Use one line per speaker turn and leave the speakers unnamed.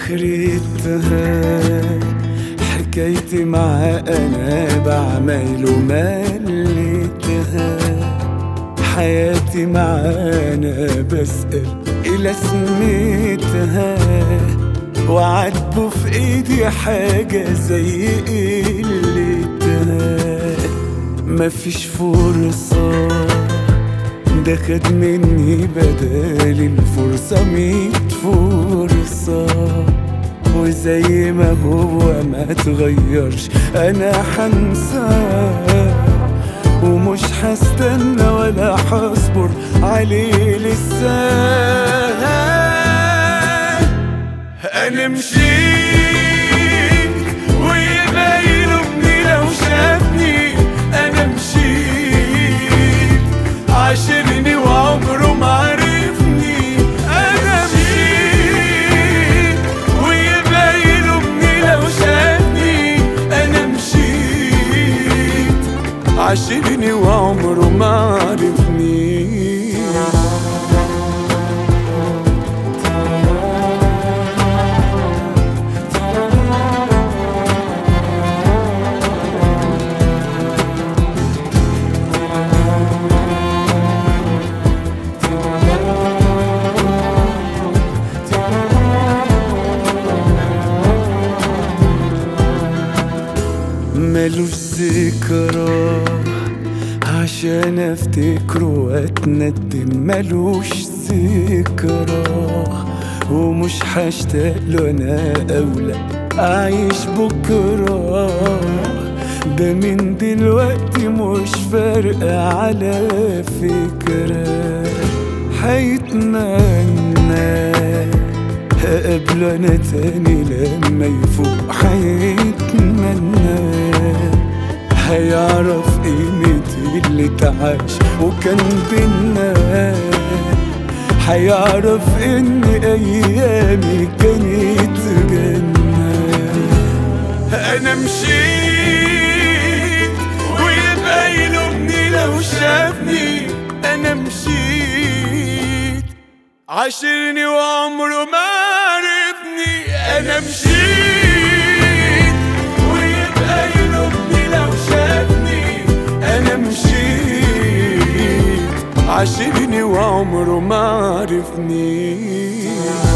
اخرتها حكايتي معاه انا بعمل مليتها حياتي معانا بسأل إلى سميتها وعاتبه في ايدي حاجة زي قلتها مفيش فرصة ده خد مني بدال الفرصة ميت فرصة وزي ما هو ما تغيرش انا حنساه ومش هستنى ولا هصبر عليه لسه انا مشيت ويبقى يلومني لو شافني انا مشيت عاشرني وعمره ما عرفني انا مشيت ويبقى يلومني لو شافني انا مشيت عاشرني وعمره ما عرفني ملوش ذكرى عشان افتكره واتندم ملوش ذكرى ومش هشتاق له انا اولى اعيش بكره ده من دلوقتي مش فارقة على فكرة هيتمنى هقابله انا تاني لما يفوق هيتمنى هيعرف قيمة اللي اتعاش وكان بينا هيعرف ان ايامي كانت جنة انا مشيت ويبقى يلومني لو شافني انا مشيت عاشرني وعمره ما عرفني انا مشيت ويبقى يلومني لو شافني انا مشيت عاشرني وعمره ما عرفني